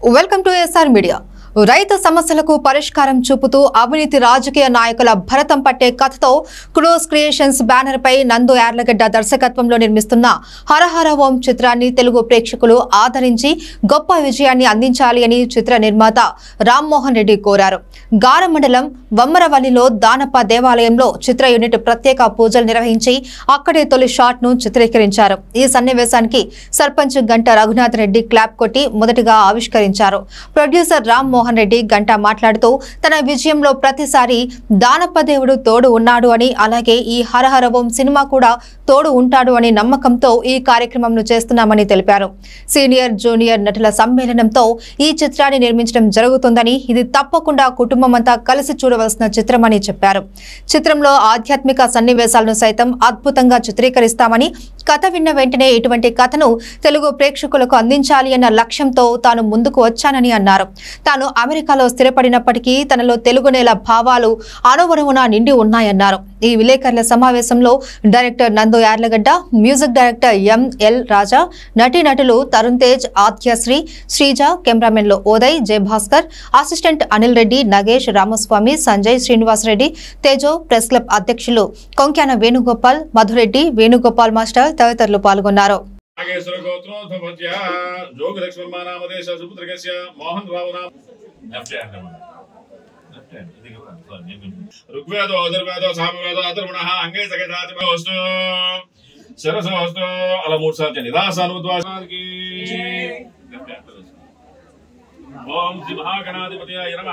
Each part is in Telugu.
వెల్కమ్ టు ఎస్ఆర్ మీడియా రైతు సమస్యలకు పరిష్కారం చూపుతూ అవినీతి రాజకీయ నాయకుల భరతం పట్టే కథతో క్రోస్ క్రియేషన్స్ బ్యానర్ పై నందు యార్లగడ్డ దర్శకత్వంలో నిర్మిస్తున్న హరహర ఓం చిత్రాన్ని తెలుగు ప్రేక్షకులు ఆదరించి గొప్ప విజయాన్ని అందించాలి అని చిత్ర నిర్మాత రామ్మోహన్ రెడ్డి కోరారు గార మండలం వమ్మరవల్లిలో దానప్ప దేవాలయంలో చిత్ర యూనిట్ ప్రత్యేక పూజలు నిర్వహించి అక్కడే తొలి షాట్ ను చిత్రీకరించారు ఈ సన్నివేశానికి సర్పంచ్ గంట రఘునాథ్ రెడ్డి క్లాప్ కొట్టి మొదటిగా ఆవిష్కరించారు ప్రొడ్యూసర్ రామ్ మోహన్ రెడ్డి గంట మాట్లాడుతూ తన విజయంలో ప్రతిసారి దానప్ప దేవుడు తోడు ఉన్నాడు అని అలాగే ఈ హరహర ఓం సినిమా కూడా తోడు ఉంటాడు అని నమ్మకంతో ఈ కార్యక్రమంను చేస్తున్నామని తెలిపారు సీనియర్ జూనియర్ నటుల సమ్మేళనంతో ఈ చిత్రాన్ని నిర్మించడం జరుగుతుందని ఇది తప్పకుండా కుటుంబం అంతా కలిసి చూడవలసిన చిత్రమని చెప్పారు చిత్రంలో ఆధ్యాత్మిక సన్నివేశాలను సైతం అద్భుతంగా చిత్రీకరిస్తామని కథ విన్న వెంటనే ఇటువంటి కథను తెలుగు ప్రేక్షకులకు అందించాలి అన్న లక్ష్యంతో తాను ముందుకు వచ్చానని అన్నారు తాను అమెరికాలో స్థిరపడినప్పటికీ తనలో తెలుగు నేల భావాలు అణువణువున నిండి ఉన్నాయన్నారు ఈ విలేకరుల సమావేశంలో director Nandu Yarlagadda music director M L Raja నటీనటులు తరుణ్ తేజ్ ఆద్యశ్రీ శ్రీజ కెమెరామెన్లు Uday Jayabhaskar assistant Anil Reddy Nagesh Ramaswamy Sanjay Srinivas Reddy Tejo press club అధ్యక్షులు కొంక్యాన వేణుగోపాల్ మధురెడ్డి వేణుగోపాల్ మాస్టర్ తదితరులు పాల్గొన్నారు నాగేశ్వర గోత్రోద్భవత్య జోగి లక్ష్మణ నామదేశ సుపుత్రకస్య మోహన్ రావు నామ లెఫ్ట్ హ్యాండ్ అన్నమాట. Left hand. ఇది కూడా. సారీ, నేను ఋగ్వేదో అధర్వేదో సామవేదో అధర్వణ అంగే సగజాతి వస్తు శిరస వస్తు అలా మూడు సార్లు చేయండి నిరాసానుద్వాసానికి ఓం శ్రీ మహాగణాధిపతి నమ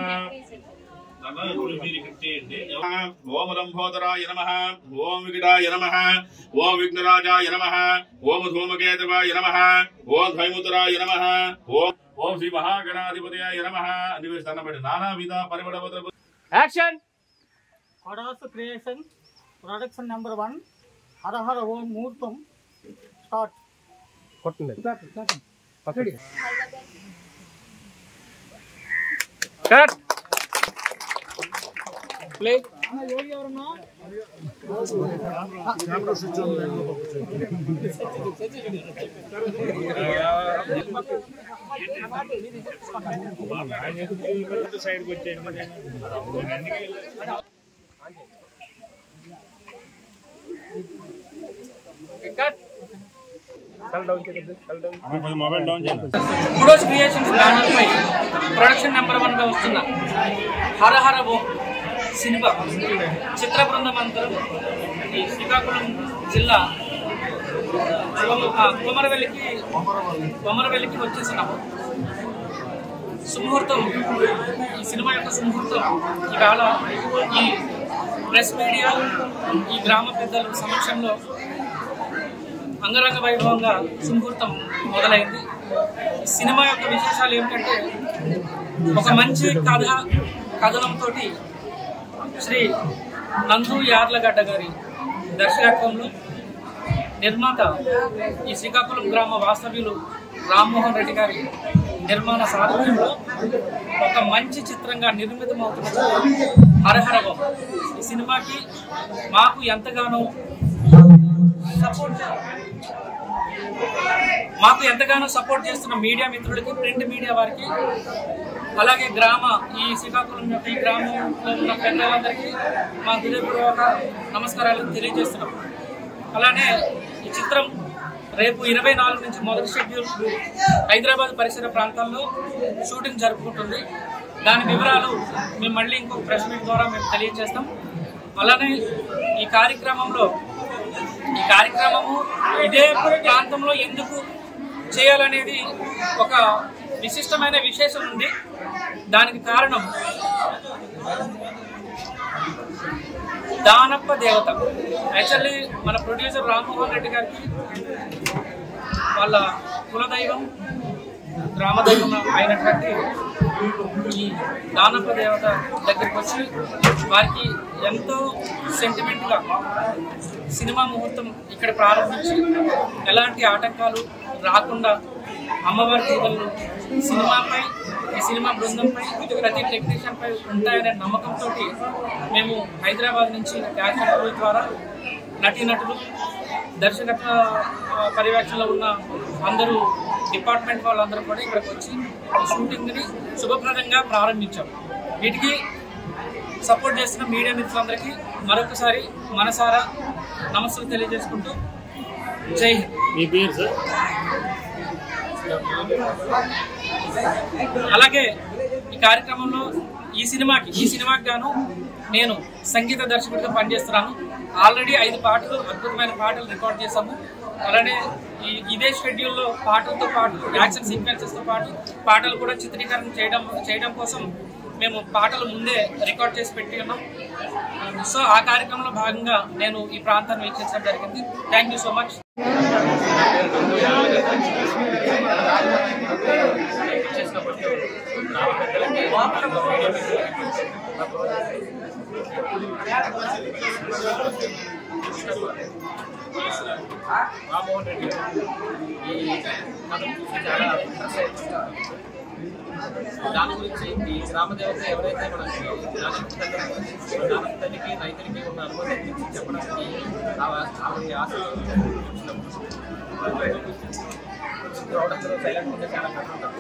ఓం లంబోదరాయ నమ ఓం వికటాయ నమ ఓం విఘ్నరాజాయ నమ ఓం ధూమకేతవాయ నమ ఓం ద్వైముద్రాయ నమ ఓం ఓం శ్రీ మహాగణాధిపతయాయ నమ అన్ని వేసి దండం నానా విధ పరిమళ యాక్షన్ కొడాసు creation production number one Harahara ఓం ముహూర్తం స్టార్ట్ కట్ ప్లే యోగి ఎవరన్నా కట్ గుడోస్ క్రియేషన్స్ బ్యానర్ పై ప్రొడక్షన్ నెంబర్ వన్ గా వస్తున్న హరహర ఓ సినిమా చిత్ర బృందం అందరూ ఈ శ్రీకాకుళం జిల్లా ఆ, కొమరవెల్లికి కొమరవెల్లికి వచ్చేసినాము సుముహూర్తం ఈ సినిమా యొక్క సుముహూర్తం ఇవాళ ఈ ప్రెస్ మీడియా ఈ గ్రామ పెద్దల సమక్షంలో అంగరంగ వైభవంగా సుముహూర్తం మొదలైంది ఈ సినిమా యొక్క విశేషాలు ఏమిటంటే ఒక మంచి కథ కథనంతో శ్రీ నందు యార్లగడ్డ గారి దర్శకత్వంలో నిర్మాత ఈ శ్రీకాకుళం గ్రామ వాస్తవ్యులు రామ్మోహన్ రెడ్డి గారి నిర్మాణ సారథ్యంలో ఒక మంచి చిత్రంగా నిర్మితమవుతున్న చిత్రం హరహరవం ఈ సినిమాకి మాకు ఎంతగానో సపోర్ట్ మాకు ఎంతగానో సపోర్ట్ చేస్తున్న మీడియా మిత్రులకి ప్రింట్ మీడియా వారికి అలాగే గ్రామ ఈ శ్రీకాకుళం యొక్క ఈ గ్రామంలో ఉన్న పెద్దలందరికీ మా హృదయపూర్వక నమస్కారాలను తెలియజేస్తున్నాం అలానే ఈ చిత్రం రేపు ఇరవై నాలుగు నుంచి మొదటి షెడ్యూల్ హైదరాబాద్ పరిసర ప్రాంతాల్లో షూటింగ్ జరుపుకుంటుంది దాని వివరాలు మేము మళ్ళీ ఇంకొక ప్రెస్ మీట్ ద్వారా మేము తెలియజేస్తాం అలానే ఈ కార్యక్రమంలో ఈ కార్యక్రమము ఇదే ప్రాంతంలో ఎందుకు చేయాలనేది ఒక విశిష్టమైన విశేషం ఉంది దానికి కారణం దానప్ప దేవత యాక్చువల్లీ మన ప్రొడ్యూసర్ రామ్మోహన్ రెడ్డి గారికి వాళ్ళ కులదైవం గ్రామదైవం అయినటువంటి ఈ దానప్ప దేవత దగ్గరికి వచ్చి వారికి ఎంతో సెంటిమెంట్గా సినిమా ముహూర్తం ఇక్కడ ప్రారంభించి ఎలాంటి ఆటంకాలు రాకుండా అమ్మవారి దీవెనలు సినిమాపై ఈ సినిమా బృందంపై ప్రతి టెక్నీషియన్ పై ఉంటాయనే నమ్మకంతో మేము హైదరాబాద్ నుంచి యాక్షన్ క్రూ ద్వారా నటీనటులు దర్శకత్వ ఆ, పర్యవేక్షణలో ఉన్న అందరూ డిపార్ట్మెంట్ వాళ్ళందరూ కూడా ఇక్కడికి వచ్చి షూటింగ్ ని శుభప్రదంగా ప్రారంభించాం వీటికి సపోర్ట్ చేస్తున్న మీడియా మిత్రులందరికీ మరొకసారి మనసారా నమస్సులు తెలియజేసుకుంటూ జై హింద్ మీ పేరు సార్ అలాగే ఈ కార్యక్రమంలో ఈ సినిమాకి ఈ సినిమాకి గాను నేను సంగీత దర్శకుడిగా పనిచేస్తున్నాను ఆల్రెడీ ఐదు పాటలు అద్భుతమైన పాటలు రికార్డ్ చేశాము అలానే ఈ ఇదే షెడ్యూల్లో పాటలతో పాటు యాక్షన్ సీక్వెన్సెస్తో పాటు పాటలు కూడా చిత్రీకరణ చేయడం చేయడం కోసం మేము పాటలు ముందే రికార్డ్ చేసి పెట్టి ఉన్నాం సో ఆ కార్యక్రమంలో భాగంగా నేను ఈ ప్రాంతాన్ని వీక్షించడం జరిగింది thank you so much Rammohan Reddy garu ఈ కథ చూసి చాలా ఇంట్రెస్ట్ అవుతున్నారు దాని గురించి ఈ గ్రామ దేవత ఎవరైతే మనకి దాని తల్లికి రైతులకి ఉన్న అనుభవం గురించి చెప్పడానికి ఆ- ఆవిడ ఆశ చూడడంలో సైలెంట్ ఉంటే చాలా కష్టం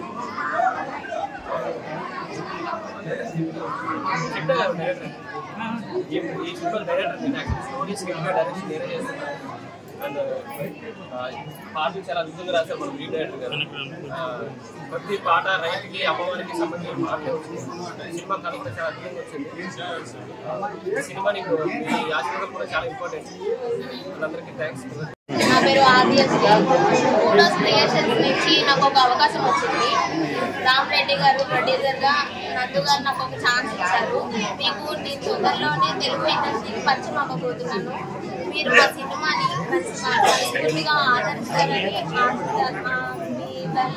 చెప్తా డైరెక్టర్ ఈ ఈ సినిమా డైరెక్టర్ నేను యాక్చువల్ స్టోరీ స్క్రిప్ట్ డైరెక్షన్ నేనే చేస్తున్నాను అండ్ పాటలు చాలా అద్భుతంగా రాశారు మన మ్యూజిక్ డైరెక్టర్ గారు ఆ, ప్రతి పాట రైతుకి అమ్మవారికి సంబంధించిన పాటలే వచ్చింది సినిమా కథ కూడా చాలా అద్భుతంగా వచ్చింది ఈ సినిమా నీకు ఈ ఆశీర్వాదం కూడా చాలా ఇంపార్టెంట్ వాళ్ళందరికీ థ్యాంక్స్ నా పేరు ఆదియశ్రీ కూడోస్ క్రియేషన్స్ నుంచి నాకు ఒక అవకాశం వచ్చింది రామ్ రెడ్డి గారు ప్రొడ్యూసర్ గా నందు గారు నాకు ఒక ఛాన్స్ ఇచ్చారు మీకు నేను తొందరలోనే తెలుగు ఇండస్ట్రీకి పరిచయం అవ్వబోతున్నాను మీరు మా సినిమాని మంచి మనస్ఫూర్తిగా ఆదరిస్తారని ఆశిస్తున్నాను. మా మీ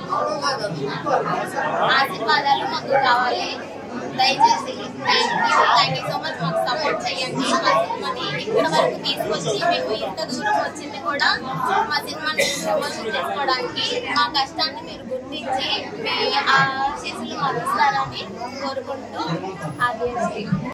ఆశీర్వాదాలు మాకు కావాలి దయచేసి థ్యాంక్ యూ సో మచ్ మాకు సపోర్ట్ చేయండి మా సినిమాని ఇక్కడ వరకు తీసుకొచ్చి మేము ఇంత దూరం వచ్చింది కూడా మా సినిమాని ప్రమోషన్ చేసుకోవడానికి మా కష్టాన్ని మీరు గుర్తించి మీ ఆశీస్సులు మాకు ఇస్తారని కోరుకుంటూ ఆదేశం